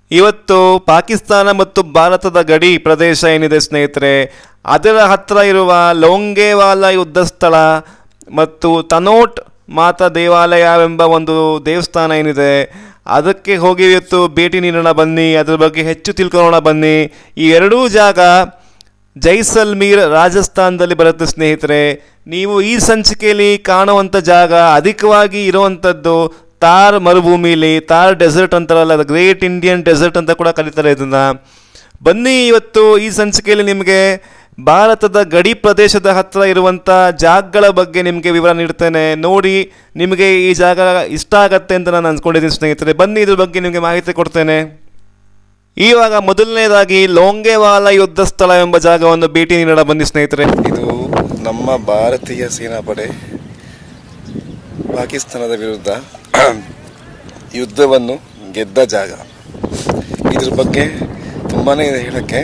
ಇವತ್ತು ಪಾಕಿಸ್ತಾನ ಮತ್ತು ಭಾರತದ ಗಡಿ ಪ್ರದೇಶ ಏನಿದೆ ಸ್ನೇಹಿತರೆ ಅದರ ಹತ್ತಿರ ಇರುವ ಲೋಂಗೇವಾಲ ಯುದ್ಧ ಸ್ಥಳ ಮತ್ತು ತನೋಟ್ ಮಾತಾ ದೇವಾಲಯವೆಂಬ ಒಂದು ದೇವಸ್ಥಾನ ಏನಿದೆ ಅದಕ್ಕೆ ಹೋಗಿ ಇವತ್ತು ಭೇಟಿ ನೀಡೋಣ ಬನ್ನಿ ಅದ್ರ ಬಗ್ಗೆ ಹೆಚ್ಚು ತಿಳ್ಕೊಳ್ಳೋಣ ಬನ್ನಿ ಈ ಎರಡೂ ಜಾಗ ಜೈಸಲ್ಮೀರ್ ರಾಜಸ್ಥಾನದಲ್ಲಿ ಬರುತ್ತೆ ಸ್ನೇಹಿತರೆ ನೀವು ಈ ಸಂಚಿಕೆಯಲ್ಲಿ ಕಾಣುವಂಥ ಜಾಗ ಅಧಿಕವಾಗಿ ಇರುವಂಥದ್ದು ತಾರ್ ಮರುಭೂಮಿಲಿ ತಾರ್ ಡೆಸರ್ಟ್ ಅಂತಾರಲ್ಲ ಅದು ಗ್ರೇಟ್ ಇಂಡಿಯನ್ ಡೆಸರ್ಟ್ ಅಂತ ಕೂಡ ಕರೀತಾರೆ ಇದನ್ನು ಬನ್ನಿ ಇವತ್ತು ಈ ಸಂಚಿಕೆಯಲ್ಲಿ ನಿಮಗೆ ಭಾರತದ ಗಡಿ ಪ್ರದೇಶದ ಹತ್ತಿರ ಇರುವಂಥ ಜಾಗಗಳ ಬಗ್ಗೆ ನಿಮಗೆ ವಿವರ ನೀಡ್ತೇನೆ ನೋಡಿ ನಿಮಗೆ ಈ ಜಾಗ ಇಷ್ಟ ಆಗತ್ತೆ ಅಂತ ನಾನು ಅಂದ್ಕೊಂಡಿದ್ದೀನಿ ಸ್ನೇಹಿತರೆ ಬನ್ನಿ ಇದ್ರ ಬಗ್ಗೆ ನಿಮಗೆ ಮಾಹಿತಿ ಕೊಡ್ತೇನೆ ಇವಾಗ ಮೊದಲನೇದಾಗಿ ಲೋಂಗೇವಾಲ ಯುದ್ಧ ಸ್ಥಳ ಎಂಬ ಜಾಗವನ್ನು ಭೇಟಿ ನೀಡೋಣ ಬನ್ನಿ ಸ್ನೇಹಿತರೆ ಇದು ನಮ್ಮ ಭಾರತೀಯ ಸೇನಾಪಡೆ ಪಾಕಿಸ್ತಾನದ ವಿರುದ್ಧ ಯುದ್ಧವನ್ನು ಗೆದ್ದ ಜಾಗ ಇದ್ರ ಬಗ್ಗೆ ತುಂಬಾನೇ ಇದೆ ಹೇಳಕ್ಕೆ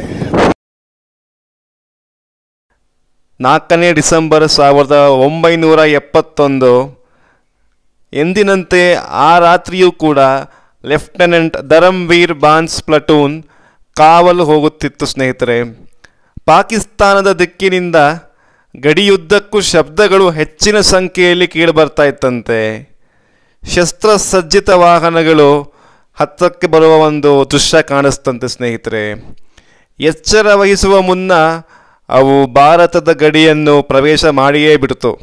ನಾಲ್ಕನೇ ಡಿಸೆಂಬರ್ ಸಾವಿರದ ಒಂಬೈನೂರ ಎಪ್ಪತ್ತೊಂದು ಎಂದಿನಂತೆ ಆ ರಾತ್ರಿಯೂ ಕೂಡ ಲೆಫ್ಟಿನೆಂಟ್ ಧರಮ್ವೀರ್ ಬಾನ್ಸ್ ಪ್ಲಟೂನ್ ಕಾವಲು ಹೋಗುತ್ತಿತ್ತು ಸ್ನೇಹಿತರೆ ಪಾಕಿಸ್ತಾನದ ದಿಕ್ಕಿನಿಂದ ಗಡಿಯುದ್ದಕ್ಕೂ ಶಬ್ದಗಳು ಹೆಚ್ಚಿನ ಸಂಖ್ಯೆಯಲ್ಲಿ ಕೇಳಿಬರ್ತಾ ಇತ್ತಂತೆ ಶಸ್ತ್ರಸಜ್ಜಿತ ವಾಹನಗಳು ಹತ್ತಕ್ಕೆ ಬರುವ ಒಂದು ದೃಶ್ಯ ಕಾಣಿಸ್ತಂತೆ ಸ್ನೇಹಿತರೆ ಎಚ್ಚರ ವಹಿಸುವ ಮುನ್ನ ಅವು ಭಾರತದ ಗಡಿಯನ್ನು ಪ್ರವೇಶ ಮಾಡಿಯೇ ಬಿಡ್ತು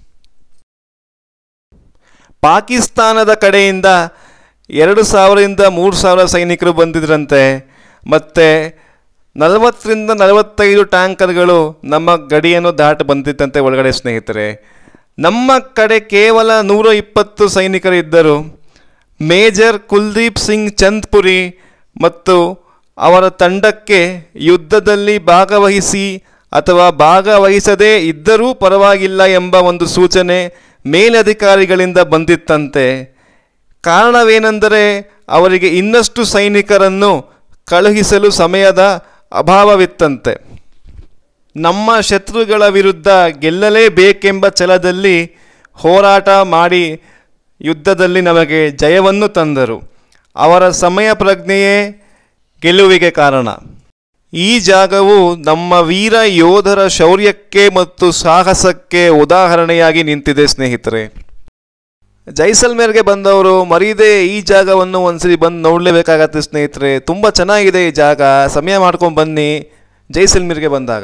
ಪಾಕಿಸ್ತಾನದ ಕಡೆಯಿಂದ ಎರಡು ಸಾವಿರದಿಂದ ಮೂರು ಸಾವಿರ ಸೈನಿಕರು ಬಂದಿದ್ರಂತೆ ಮತ್ತು ನಲವತ್ತರಿಂದ ನಲವತ್ತೈದು ಟ್ಯಾಂಕರ್ಗಳು ನಮ್ಮ ಗಡಿಯನ್ನು ದಾಟಿ ಬಂದಿತ್ತಂತೆ ಒಳಗಡೆ ಸ್ನೇಹಿತರೆ ನಮ್ಮ ಕಡೆ ಕೇವಲ ನೂರ ಇಪ್ಪತ್ತು ಸೈನಿಕರು ಇದ್ದರು ಮೇಜರ್ ಕುಲ್ದೀಪ್ ಸಿಂಗ್ ಚಂದ್ಪುರಿ ಮತ್ತು ಅವರ ತಂಡಕ್ಕೆ ಯುದ್ಧದಲ್ಲಿ ಭಾಗವಹಿಸಿ ಅಥವಾ ಭಾಗವಹಿಸದೇ ಇದ್ದರೂ ಪರವಾಗಿಲ್ಲ ಎಂಬ ಒಂದು ಸೂಚನೆ ಮೇಲಧಿಕಾರಿಗಳಿಂದ ಬಂದಿತ್ತಂತೆ ಕಾರಣವೇನೆಂದರೆ ಅವರಿಗೆ ಇನ್ನಷ್ಟು ಸೈನಿಕರನ್ನು ಕಳುಹಿಸಲು ಸಮಯದ ಅಭಾವವಿತ್ತಂತೆ ನಮ್ಮ ಶತ್ರುಗಳ ವಿರುದ್ಧ ಗೆಲ್ಲಲೇಬೇಕೆಂಬ ಛಲದಲ್ಲಿ ಹೋರಾಟ ಮಾಡಿ ಯುದ್ಧದಲ್ಲಿ ನಮಗೆ ಜಯವನ್ನು ತಂದರು ಅವರ ಸಮಯ ಪ್ರಜ್ಞೆಯೇ ಗೆಲುವಿಗೆ ಕಾರಣ ಈ ಜಾಗವು ನಮ್ಮ ವೀರ ಯೋಧರ ಶೌರ್ಯಕ್ಕೆ ಮತ್ತು ಸಾಹಸಕ್ಕೆ ಉದಾಹರಣೆಯಾಗಿ ನಿಂತಿದೆ ಸ್ನೇಹಿತರೆ ಜೈಸಲ್ಮೇರ್ಗೆ ಬಂದವರು ಮರೀದೆ ಈ ಜಾಗವನ್ನು ಒಂದ್ಸರಿ ಬಂದು ನೋಡಲೇಬೇಕಾಗತ್ತೆ ಸ್ನೇಹಿತರೆ ತುಂಬ ಚೆನ್ನಾಗಿದೆ ಈ ಜಾಗ ಸಮಯ ಮಾಡ್ಕೊಂಡು ಬನ್ನಿ ಜೈಸಲ್ಮೇರ್ಗೆ ಬಂದಾಗ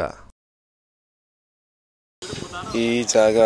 ಈ ಜಾಗ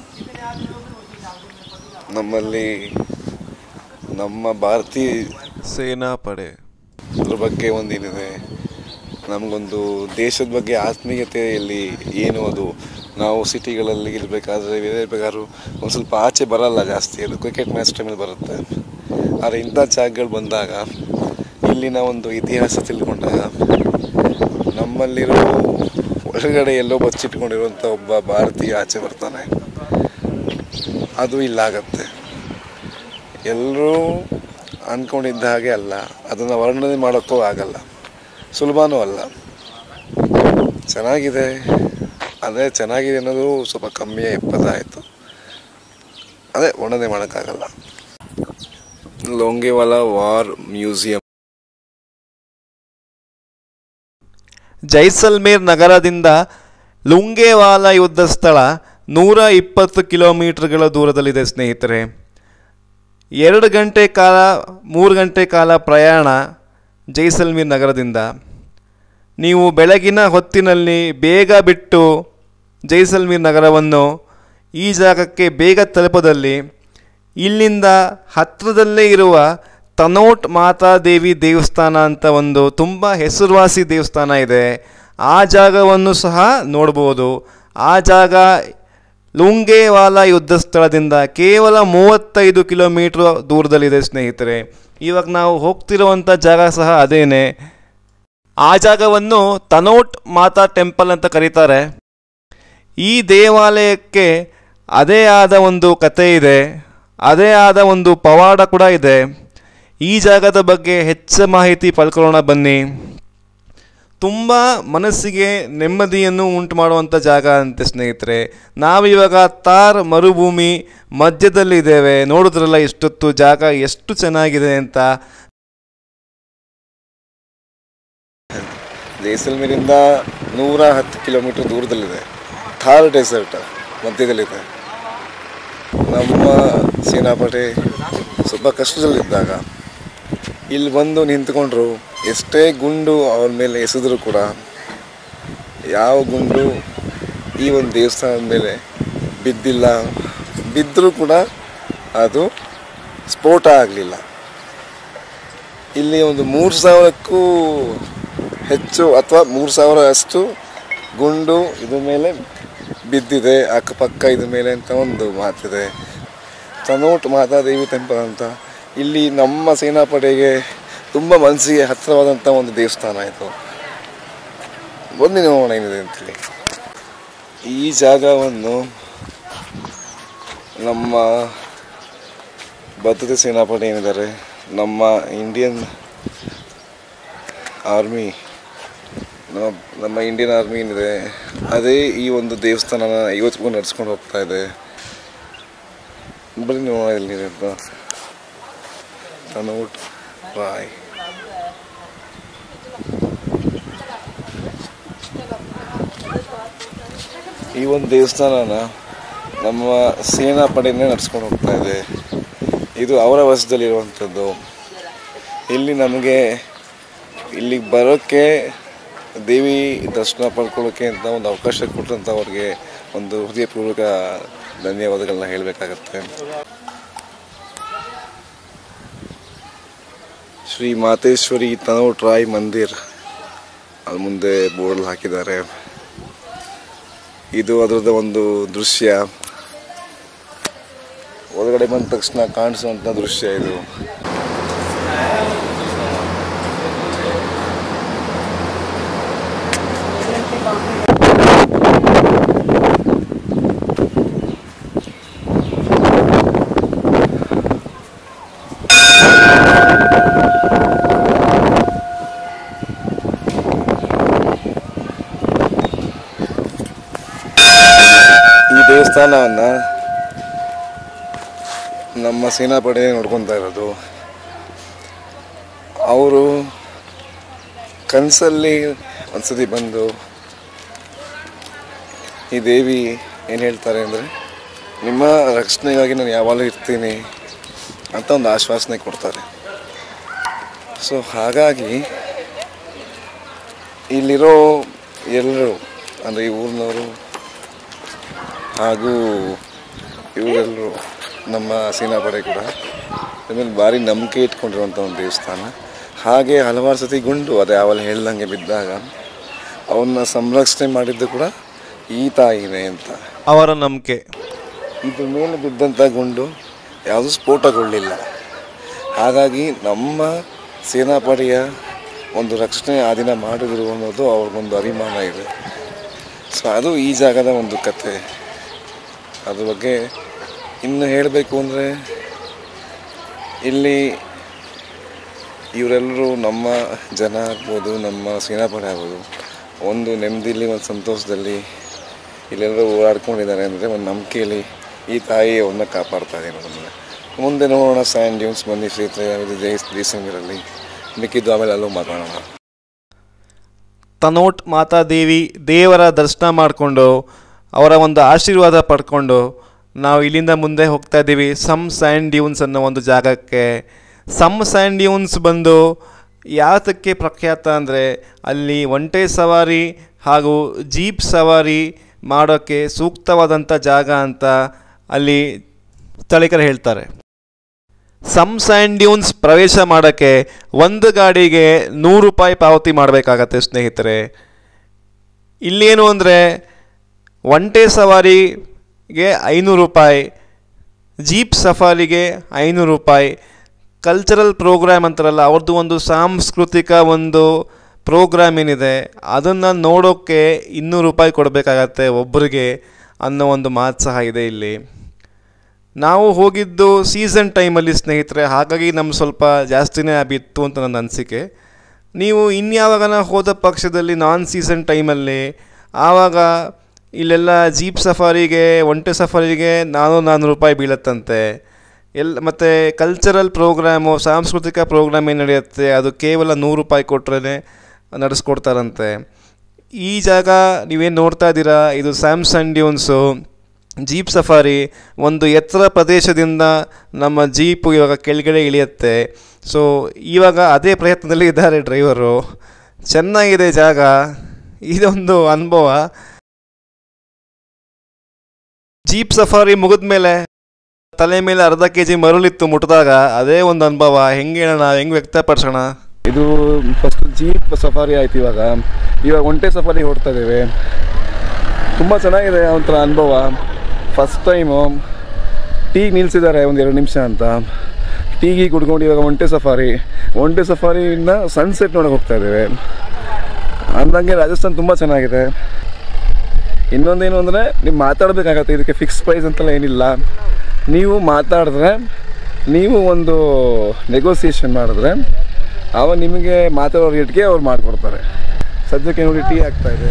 ನಮ್ಮಲ್ಲಿ ನಮ್ಮ ಭಾರತೀಯ ಸೇನಾಪಡೆ ಅದ್ರ ಬಗ್ಗೆ ಒಂದೇನಿದೆ ನಮಗೊಂದು ದೇಶದ ಬಗ್ಗೆ ಆತ್ಮೀಯತೆಯಲ್ಲಿ ಏನು ಅದು ನಾವು ಸಿಟಿಗಳಲ್ಲಿ ಇರಬೇಕಾದ್ರೆ ಇರಬೇಕಾದ್ರೂ ಒಂದು ಸ್ವಲ್ಪ ಆಚೆ ಬರಲ್ಲ ಜಾಸ್ತಿ ಅದು ಕ್ರಿಕೆಟ್ ಮ್ಯಾಚ್ ಟೈಮಲ್ಲಿ ಬರುತ್ತೆ ಆದರೆ ಇಂಥ ಜಾಗಗಳು ಬಂದಾಗ ಇಲ್ಲಿನ ಒಂದು ಇತಿಹಾಸ ತಿಳ್ಕೊಂಡಾಗ ನಮ್ಮಲ್ಲಿರೋ ಒಳಗಡೆ ಎಲ್ಲೋ ಬಚ್ಚಿಟ್ಕೊಂಡಿರುವಂಥ ಒಬ್ಬ ಭಾರತೀಯ ಆಚೆ ಬರ್ತಾನೆ ಅದು ಇಲ್ಲಾಗತ್ತೆ ಎಲ್ಲರೂ ಅಂದ್ಕೊಂಡಿದ್ದ ಹಾಗೆ ಅಲ್ಲ ಅದನ್ನು ವರ್ಣನೆ ಮಾಡೋಕ್ಕೂ ಆಗಲ್ಲ ಸುಲಭನೂ ಅಲ್ಲ ಚೆನ್ನಾಗಿದೆ ಅದೇ ಚೆನ್ನಾಗಿದೆ ಅನ್ನೋದು ಸ್ವಲ್ಪ ಕಮ್ಮಿಯೇ ಪದ ಆಯಿತು ಅದೇ ವರ್ಣನೆ ಮಾಡೋಕ್ಕಾಗಲ್ಲ ಲೋಂಗೇವಾಲ ವಾರ್ ಮ್ಯೂಸಿಯಂ ಜೈಸಲ್ಮೇರ್ ನಗರದಿಂದ ಲುಂಗೇವಾಲ ಯುದ್ಧ ಸ್ಥಳ ನೂರ ಇಪ್ಪತ್ತು ಕಿಲೋಮೀಟರ್ಗಳ ದೂರದಲ್ಲಿದೆ ಸ್ನೇಹಿತರೆ ಎರಡು ಗಂಟೆ ಕಾಲ ಮೂರು ಗಂಟೆ ಕಾಲ ಪ್ರಯಾಣ ಜೈಸಲ್ಮೇರ್ ನಗರದಿಂದ ನೀವು ಬೆಳಗಿನ ಹೊತ್ತಿನಲ್ಲಿ ಬೇಗ ಬಿಟ್ಟು ಜೈಸಲ್ಮೇರ್ ನಗರವನ್ನು ಈ ಜಾಗಕ್ಕೆ ಬೇಗ ತಲುಪದಲ್ಲಿ ಇಲ್ಲಿಂದ ಹತ್ತಿರದಲ್ಲೇ ಇರುವ ತನೋಟ್ ಮಾತಾದೇವಿ ದೇವಸ್ಥಾನ ಅಂತ ಒಂದು ತುಂಬ ಹೆಸರುವಾಸಿ ದೇವಸ್ಥಾನ ಇದೆ ಆ ಜಾಗವನ್ನು ಸಹ ನೋಡ್ಬೋದು ಆ ಜಾಗ ಲುಂಗೇವಾಲ ಯುದ್ಧ ಸ್ಥಳದಿಂದ ಕೇವಲ ಮೂವತ್ತೈದು ಕಿಲೋಮೀಟ್ರ್ ದೂರದಲ್ಲಿದೆ ಸ್ನೇಹಿತರೆ ಇವಾಗ ನಾವು ಹೋಗ್ತಿರುವಂಥ ಜಾಗ ಸಹ ಅದೇನೆ ಆ ಜಾಗವನ್ನು ತನೋಟ್ ಮಾತಾ ಟೆಂಪಲ್ ಅಂತ ಕರೀತಾರೆ ಈ ದೇವಾಲಯಕ್ಕೆ ಅದೇ ಆದ ಒಂದು ಕತೆ ಇದೆ ಅದೇ ಆದ ಒಂದು ಪವಾಡ ಕೂಡ ಇದೆ ಈ ಜಾಗದ ಬಗ್ಗೆ ಹೆಚ್ಚು ಮಾಹಿತಿ ಪಡ್ಕೊಳ್ಳೋಣ ಬನ್ನಿ ತುಂಬ ಮನಸ್ಸಿಗೆ ನೆಮ್ಮದಿಯನ್ನು ಉಂಟು ಮಾಡುವಂಥ ಜಾಗ ಅಂತೆ ಸ್ನೇಹಿತರೆ ನಾವಿವಾಗ ತಾರ್ ಮರುಭೂಮಿ ಮಧ್ಯದಲ್ಲಿದ್ದೇವೆ ನೋಡಿದ್ರಲ್ಲ ಇಷ್ಟೊತ್ತು ಜಾಗ ಎಷ್ಟು ಚೆನ್ನಾಗಿದೆ ಅಂತ ಜೈಸಲ್ಮೇರಿಂದ ನೂರ ಹತ್ತು ಕಿಲೋಮೀಟರ್ ದೂರದಲ್ಲಿದೆ ಥಾರ್ ಡೆಸರ್ಟ್ ಮಧ್ಯದಲ್ಲಿದೆ ನಮ್ಮ ಸೇನಾಪಡೆ ಸ್ವಲ್ಪ ಕಷ್ಟದಲ್ಲಿದ್ದಾಗ ಇಲ್ಲಿ ಬಂದು ನಿಂತ್ಕೊಂಡ್ರು ಎಷ್ಟೇ ಗುಂಡು ಅವ್ರ ಮೇಲೆ ಎಸೆದ್ರು ಕೂಡ ಯಾವ ಗುಂಡು ಈ ಒಂದು ದೇವಸ್ಥಾನದ ಮೇಲೆ ಬಿದ್ದಿಲ್ಲ ಬಿದ್ದರೂ ಕೂಡ ಅದು ಸ್ಫೋಟ ಆಗಲಿಲ್ಲ ಇಲ್ಲಿ ಒಂದು ಮೂರು ಸಾವಿರಕ್ಕೂ ಹೆಚ್ಚು ಅಥವಾ ಮೂರು ಸಾವಿರ ಅಷ್ಟು ಗುಂಡು ಇದ್ರ ಮೇಲೆ ಬಿದ್ದಿದೆ ಅಕ್ಕಪಕ್ಕ ಇದ್ರ ಮೇಲೆ ಅಂತ ಒಂದು ಮಾತಿದೆ ತನೋಟ್ ಮಾತಾದೇವಿ ಟೆಂಪಲ್ ಅಂತ ಇಲ್ಲಿ ನಮ್ಮ ಸೇನಾಪಡೆಗೆ ತುಂಬ ಮನಸ್ಸಿಗೆ ಹತ್ತಿರವಾದಂಥ ಒಂದು ದೇವಸ್ಥಾನ ಇದು ಬಂದು ನೋಡೋಣ ಏನಿದೆ ಅಂತೇಳಿ ಈ ಜಾಗವನ್ನು ನಮ್ಮ ಭದ್ರತೆ ಸೇನಾಪಡೆ ಏನಿದ್ದಾರೆ ನಮ್ಮ ಇಂಡಿಯನ್ ಆರ್ಮಿ ನಮ್ಮ ನಮ್ಮ ಇಂಡಿಯನ್ ಆರ್ಮಿ ಏನಿದೆ ಅದೇ ಈ ಒಂದು ದೇವಸ್ಥಾನನ ಇವತ್ತಿಗೂ ನಡ್ಸ್ಕೊಂಡು ಹೋಗ್ತಾ ಇದೆ ಬರೀ ನೋಡೋಣ ಎಲ್ಲಿದೆ ಅಂತ ತನೋಟ್ ಬಾಯ್ ಈ ಒಂದು ದೇವಸ್ಥಾನನ ನಮ್ಮ ಸೇನಾ ಪಡೆಯನ್ನೇ ನಡ್ಸ್ಕೊಂಡು ಹೋಗ್ತಾ ಇದೆ ಇದು ಅವರ ವಶದಲ್ಲಿರುವಂಥದ್ದು ಇಲ್ಲಿ ನಮಗೆ ಇಲ್ಲಿಗೆ ಬರೋಕ್ಕೆ ದೇವಿ ದರ್ಶನ ಪಡ್ಕೊಳ್ಳೋಕ್ಕೆ ಅಂತ ಒಂದು ಅವಕಾಶ ಕೊಟ್ಟಂತ ಅವ್ರಿಗೆ ಒಂದು ಹೃದಯಪೂರ್ವಕ ಧನ್ಯವಾದಗಳನ್ನ ಹೇಳಬೇಕಾಗತ್ತೆ ಶ್ರೀ ಮಾತೇಶ್ವರಿ ತನೋಟ್ ರಾಯ್ ಮಂದಿರ್ ಅಲ್ಲಿ ಮುಂದೆ ಬೋರ್ಡ್ ಹಾಕಿದ್ದಾರೆ ಇದು ಅದರದ ಒಂದು ದೃಶ್ಯ ಒಳಗಡೆ ಬಂದ ತಕ್ಷಣ ಕಾಣಿಸುವಂಥ ದೃಶ್ಯ ಇದು ಈ ದೇವಸ್ಥಾನವನ್ನು ನಮ್ಮ ಸೇನಾಪಡೆ ನೋಡ್ಕೊತಾ ಇರೋದು ಅವರು ಕನಸಲ್ಲಿ ಒಂದ್ಸತಿ ಬಂದು ಈ ದೇವಿ ಏನು ಹೇಳ್ತಾರೆ ಅಂದರೆ ನಿಮ್ಮ ರಕ್ಷಣೆಗಾಗಿ ನಾನು ಯಾವಾಗಲೂ ಇರ್ತೀನಿ ಅಂತ ಒಂದು ಆಶ್ವಾಸನೆ ಕೊಡ್ತಾರೆ ಸೊ ಹಾಗಾಗಿ ಇಲ್ಲಿರೋ ಎಲ್ಲರೂ ಅಂದರೆ ಈ ಊರಿನವರು ಹಾಗೂ ಇವರೆಲ್ಲರೂ ನಮ್ಮ ಸೇನಾಪಡೆ ಕೂಡ ಇದ್ರ ಮೇಲೆ ಭಾರಿ ನಂಬಿಕೆ ಇಟ್ಕೊಂಡಿರುವಂಥ ಒಂದು ದೇವಸ್ಥಾನ ಹಾಗೆ ಹಲವಾರು ಸತಿ ಗುಂಡು ಅದೇ ಅವಲ್ಲಿ ಹೇಳ್ದಂಗೆ ಬಿದ್ದಾಗ ಅವನ್ನ ಸಂರಕ್ಷಣೆ ಮಾಡಿದ್ದು ಕೂಡ ಈ ತಾಯಿನೇ ಅಂತ ಅವರ ನಂಬಿಕೆ ಇದ್ರ ಮೇಲೆ ಬಿದ್ದಂಥ ಗುಂಡು ಯಾವುದೂ ಸ್ಫೋಟಗೊಳ್ಳಿಲ್ಲ ಹಾಗಾಗಿ ನಮ್ಮ ಸೇನಾಪಡೆಯ ಒಂದು ರಕ್ಷಣೆ ಆ ದಿನ ಮಾಡಿದ್ರು ಅನ್ನೋದು ಅವ್ರಿಗೊಂದು ಅಭಿಮಾನ ಇದೆ ಸೊ ಅದು ಈ ಜಾಗದ ಒಂದು ಕತೆ ಅದ್ರ ಬಗ್ಗೆ ಇನ್ನು ಹೇಳಬೇಕು ಅಂದರೆ ಇಲ್ಲಿ ಇವರೆಲ್ಲರೂ ನಮ್ಮ ಜನ ಆಗ್ಬೋದು ನಮ್ಮ ಸೇನಾಪಡೆ ಆಗ್ಬೋದು ಒಂದು ನೆಮ್ಮದಿಲಿ ಒಂದು ಸಂತೋಷದಲ್ಲಿ ಇಲ್ಲೆಲ್ಲರೂ ಓಡಾಡ್ಕೊಂಡಿದ್ದಾರೆ ಅಂದರೆ ಒಂದು ನಂಬಿಕೆಯಲ್ಲಿ ಈ ತಾಯಿ ಅವ್ರನ್ನ ಕಾಪಾಡ್ತಾ ಇದೆ ನಮ್ಮನ್ನ ಮುಂದೆ ನೋಡೋಣ ಸ್ಯಾಂಡ್ ಡ್ಯೂನ್ಸ್ ಬನ್ನಿ ಸ್ನೇಹಿತರೆ ಇದು ಜೈಸ್ ಜೈಸಂಗರಲ್ಲಿ ಮಿಕ್ಕಿದ್ದು ಆಮೇಲೆ ಅಲ್ಲೂ ಮಾತಾಡೋಣ ತನೋಟ್ ಮಾತಾದೇವಿ ದೇವರ ದರ್ಶನ ಮಾಡಿಕೊಂಡು ಅವರ ಒಂದು ಆಶೀರ್ವಾದ ಪಡ್ಕೊಂಡು ನಾವು ಇಲ್ಲಿಂದ ಮುಂದೆ ಹೋಗ್ತಾ ಇದ್ದೀವಿ ಸಮ್ ಸ್ಯಾಂಡ್ ಡ್ಯೂನ್ಸ್ ಅನ್ನೋ ಒಂದು ಜಾಗಕ್ಕೆ ಸಮ್ ಸ್ಯಾಂಡ್ ಡ್ಯೂನ್ಸ್ ಬಂದು ಯಾತಕ್ಕೆ ಪ್ರಖ್ಯಾತ ಅಂದರೆ ಅಲ್ಲಿ ಒಂಟೆ ಸವಾರಿ ಹಾಗೂ ಜೀಪ್ ಸವಾರಿ ಮಾಡೋಕ್ಕೆ ಸೂಕ್ತವಾದಂಥ ಜಾಗ ಅಂತ ಅಲ್ಲಿ ಸ್ಥಳೀಕರು ಹೇಳ್ತಾರೆ ಸಮ್ ಸ್ಯಾಂಡ್ ಡ್ಯೂನ್ಸ್ ಪ್ರವೇಶ ಮಾಡೋಕ್ಕೆ ಒಂದು ಗಾಡಿಗೆ ನೂರು ರೂಪಾಯಿ ಪಾವತಿ ಮಾಡಬೇಕಾಗತ್ತೆ ಸ್ನೇಹಿತರೆ ಇಲ್ಲೇನು ಅಂದರೆ ಒಂಟೆ ಸವಾರಿಗೆ ಐನೂರು ರೂಪಾಯಿ ಜೀಪ್ ಸಫಾರಿಗೆ ಐನೂರು ರೂಪಾಯಿ ಕಲ್ಚರಲ್ ಪ್ರೋಗ್ರಾಮ್ ಅಂತಾರಲ್ಲ ಅವ್ರದ್ದು ಒಂದು ಸಾಂಸ್ಕೃತಿಕ ಒಂದು ಪ್ರೋಗ್ರಾಮ್ ಏನಿದೆ ಅದನ್ನು ನೋಡೋಕ್ಕೆ ಇನ್ನೂರು ರೂಪಾಯಿ ಕೊಡಬೇಕಾಗತ್ತೆ ಒಬ್ಬರಿಗೆ ಅನ್ನೋ ಒಂದು ಮಾತು ಸಹ ಇದೆ ಇಲ್ಲಿ ನಾವು ಹೋಗಿದ್ದು ಸೀಸನ್ ಟೈಮಲ್ಲಿ ಸ್ನೇಹಿತರೆ ಹಾಗಾಗಿ ನಮ್ಗೆ ಸ್ವಲ್ಪ ಜಾಸ್ತಿನೇ ಬಿತ್ತು ಅಂತ ನನ್ನ ಅನಿಸಿಕೆ ನೀವು ಇನ್ಯಾವಾಗನ ಹೋದ ಪಕ್ಷದಲ್ಲಿ ನಾನ್ ಸೀಸನ್ ಟೈಮಲ್ಲಿ ಆವಾಗ ಇಲ್ಲೆಲ್ಲ ಜೀಪ್ ಸಫಾರಿಗೆ ಒಂಟೆ ಸಫಾರಿಗೆ ನಾನ್ನೂರು ನಾನ್ನೂರು ರೂಪಾಯಿ ಬೀಳತ್ತಂತೆ ಎಲ್ಲ ಮತ್ತು ಕಲ್ಚರಲ್ ಪ್ರೋಗ್ರಾಮು ಸಾಂಸ್ಕೃತಿಕ ಪ್ರೋಗ್ರಾಮ್ ಏನು ನಡೆಯುತ್ತೆ ಅದು ಕೇವಲ ನೂರು ರೂಪಾಯಿ ಕೊಟ್ಟರೆ ನಡೆಸ್ಕೊಡ್ತಾರಂತೆ ಈ ಜಾಗ ನೀವೇನು ನೋಡ್ತಾ ಇದ್ದೀರಾ ಇದು ಸ್ಯಾಮ್ಸಂಗ್ ಡ್ಯೂನ್ಸು ಜೀಪ್ ಸಫಾರಿ ಒಂದು ಎತ್ತರ ಪ್ರದೇಶದಿಂದ ನಮ್ಮ ಜೀಪು ಇವಾಗ ಕೆಳಗಡೆ ಇಳಿಯುತ್ತೆ ಸೊ ಇವಾಗ ಅದೇ ಪ್ರಯತ್ನದಲ್ಲಿ ಇದ್ದಾರೆ ಡ್ರೈವರು ಚೆನ್ನಾಗಿದೆ ಜಾಗ ಇದೊಂದು ಅನುಭವ ಜೀಪ್ ಸಫಾರಿ ಮುಗಿದ ಮೇಲೆ ತಲೆ ಮೇಲೆ ಅರ್ಧ ಕೆ ಜಿ ಮರುಳಿತ್ತು ಮುಟ್ಟಿದಾಗ ಅದೇ ಒಂದು ಅನುಭವ ಹೆಂಗೆ ಹೇಳೋಣ ಹೆಂಗೆ ವ್ಯಕ್ತಪಡಿಸೋಣ ಇದು ಫಸ್ಟ್ ಜೀಪ್ ಸಫಾರಿ ಆಯ್ತು ಇವಾಗ ಇವಾಗ ಒಂಟೆ ಸಫಾರಿ ಹೊಡ್ತಾ ಇದ್ದೇವೆ ತುಂಬ ಚೆನ್ನಾಗಿದೆ ಒಂಥರ ಅನುಭವ ಫಸ್ಟ್ ಟೈಮು ಟೀಗೆ ನಿಲ್ಸಿದ್ದಾರೆ ಒಂದು ಎರಡು ನಿಮಿಷ ಅಂತ ಟೀಗಿ ಕುಡ್ಕೊಂಡು ಇವಾಗ ಒಂಟೆ ಸಫಾರಿ ಒಂಟೆ ಸಫಾರಿಯಿಂದ ಸನ್ಸೆಟ್ ನೋಡಕ್ಕೆ ಹೋಗ್ತಾ ಇದ್ದೇವೆ ಅಂದಂಗೆ ರಾಜಸ್ಥಾನ್ ತುಂಬ ಚೆನ್ನಾಗಿದೆ ಇನ್ನೊಂದೇನು ಅಂದರೆ ನೀವು ಮಾತಾಡಬೇಕಾಗತ್ತೆ ಇದಕ್ಕೆ ಫಿಕ್ಸ್ ಪ್ರೈಸ್ ಅಂತೆಲ್ಲ ಏನಿಲ್ಲ ನೀವು ಮಾತಾಡಿದ್ರೆ ನೀವು ಒಂದು ನೆಗೋಸಿಯೇಷನ್ ಮಾಡಿದ್ರೆ ಅವ ನಿಮಗೆ ಮಾತಾಡೋ ರೇಟ್ಗೆ ಅವ್ರು ಮಾಡಿಕೊಡ್ತಾರೆ ಸದ್ಯಕ್ಕೆ ನೋಡಿ ಟೀ ಆಗ್ತಾ ಇದೆ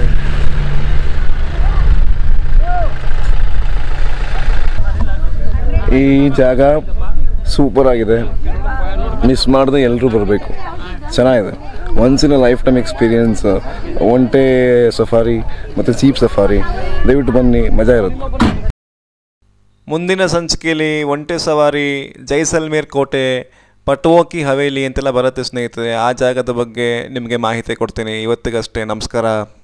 ಈ ಜಾಗ ಸೂಪರ್ ಆಗಿದೆ ಮಿಸ್ ಮಾಡದೆ ಎಲ್ಲರೂ ಬರಬೇಕು ಚೆನ್ನಾಗಿದೆ once in lifetime experience ಒಂಟೆ ಸಫಾರಿ ಮತ್ತು ಜೀಪ್ ಸಫಾರಿ ದಯವಿಟ್ಟು ಬನ್ನಿ ಮಜಾ ಇರುತ್ತೆ ಮುಂದಿನ ಸಂಚಿಕೆಯಲ್ಲಿ ಒಂಟೆ ಸವಾರಿ ಜೈಸಲ್ಮೇರ್ ಕೋಟೆ ಪಟುವೋಕಿ ಹವೇಲಿ ಅಂತೆಲ್ಲ ಬರುತ್ತೆ ಸ್ನೇಹಿತರೆ ಆ ಜಾಗದ ಬಗ್ಗೆ ನಿಮಗೆ ಮಾಹಿತಿ ಕೊಡ್ತೀನಿ ಇವತ್ತಿಗಷ್ಟೇ ನಮಸ್ಕಾರ